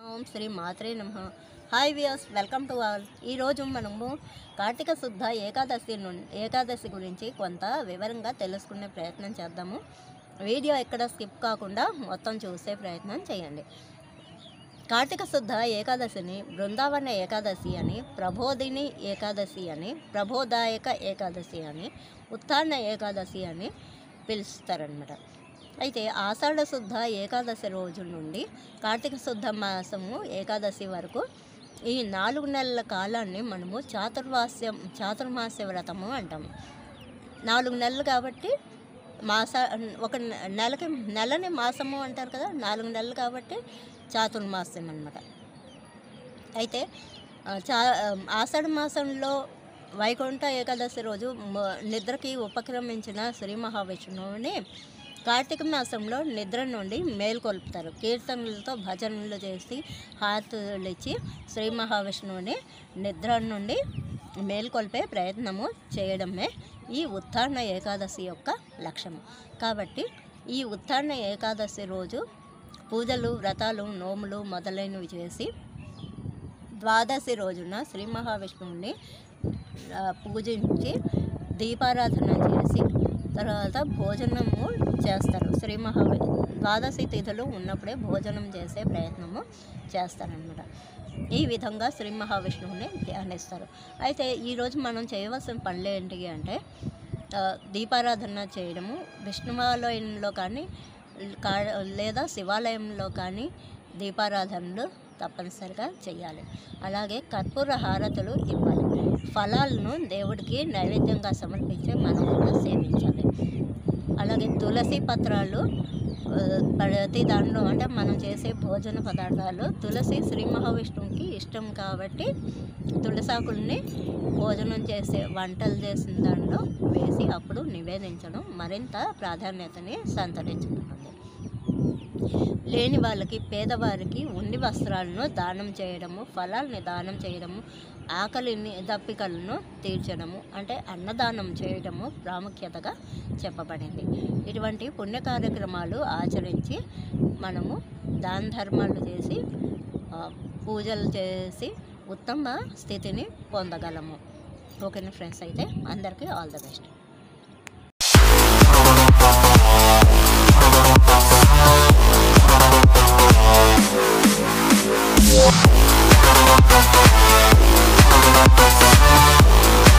ఓం శ్రీ మాత్రే నమ hi viewers welcome to all ఈరోజు మనము కార్తీక శుద్ధ ఏకాదశి నుండి ఏకాదశి గురించి కొంత వివరంగా తెలుసుకునే ప్రయత్నం చేద్దాము వీడియో ఎక్కడ స్కిప్ కాకుండా మొత్తం చూసే ప్రయత్నం చేయండి కార్తీక శుద్ధ ఏకాదశిని బృందావన ఏకాదశి అని ప్రబోధిని ఏకాదశి అని ప్రబోధాయక ఏకాదశి అని ఉత్థాన ఏకాదశి అని పిలుస్తారనమాట అయితే ఆషాఢ శుద్ధ ఏకాదశి రోజు నుండి కార్తీక శుద్ధ మాసము ఏకాదశి వరకు ఈ నాలుగు నెలల కాలాన్ని మనము చాతుర్మాస్యం చాతుర్మాస్య వ్రతము అంటాము నాలుగు నెలలు కాబట్టి మాస ఒక నె- నెలకి నెలని మాసము అంటారు కదా నాలుగు నెలలు కాబట్టి చాతుర్మాస్యం అన్నమాట అయితే ఆ, చా ఆషాఢ మాసంలో వైకుంఠ ఏకాదశి రోజు మ- నిద్రకి ఉపక్రమించిన శ్రీ మహావిష్ణువుని కార్తీక మాసంలో నిద్ర నుండి మేల్కొల్పుతారు కీర్తనలతో భజనలు చేసి హారతులు ఇచ్చి శ్రీ మహావిష్ణువుని నిద్ర నుండి మేల్కొల్పే ప్రయత్నము చేయడమే ఈ ఉత్థాన ఏకాదశి యొక్క లక్ష్యము కాబట్టి ఈ ఉత్థాన ఏకాదశి రోజు పూజలు వ్రతాలు నోములు మొదలైనవి చేసి ద్వాదశి రోజున శ్రీ మహావిష్ణువుని ఆ, పూజించి దీపారాధన చేసి తర్వాత భోజనము చేస్తారు శ్రీ మహావి ద్వాదశి తిథులు ఉన్నప్పుడే భోజనం చేసే ప్రయత్నము చేస్తారనమాట ఈ విధంగా శ్రీ మహావిష్ణువుని ధ్యానిస్తారు అయితే ఈరోజు మనం చేయవలసిన పనులు ఏంటి అంటే ఆ, దీపారాధన చేయడము విష్ణువాలయంలో కానీ కా- లేదా శివాలయంలో కానీ దీపారాధనలు తప్పనిసరిగా చేయాలి అలాగే కర్పూర హారతులు ఇవ్వాలి ఫలాలను దేవుడికి నైవేద్యంగా సమర్పించి మనం కూడా సేవించాలి అలాగే తులసి పత్రాలు ఆ, ప్రతి దాంట్లో అంటే మనం చేసే భోజన పదార్థాలు తులసి శ్రీ మహావిష్ణువుకి ఇష్టం కాబట్టి తులసాకుల్ని భోజనం చేసే వంటలు చేసిన దాంట్లో వేసి అప్పుడు నివేదించడం మరింత ప్రాధాన్యతని సంతరించుకుంటుంది లేని వాళ్ళకి పేదవారికి ఉండి వస్త్రాలను దానం చేయడము ఫలాల్ని దానం చేయడము ఆకలిని దప్పికలను తీర్చడము అంటే అన్నదానం చేయడము ప్రాముఖ్యతగా చెప్పబడింది ఇటువంటి పుణ్య కార్యక్రమాలు ఆచరించి మనము దాన ధర్మాలు చేసి ఆ, పూజలు చేసి ఉత్తమ స్థితిని పొందగలము ఓకేనా ఫ్రెండ్స్ అయితే అందరికీ ఆల్ ద బెస్ట్ Yeah.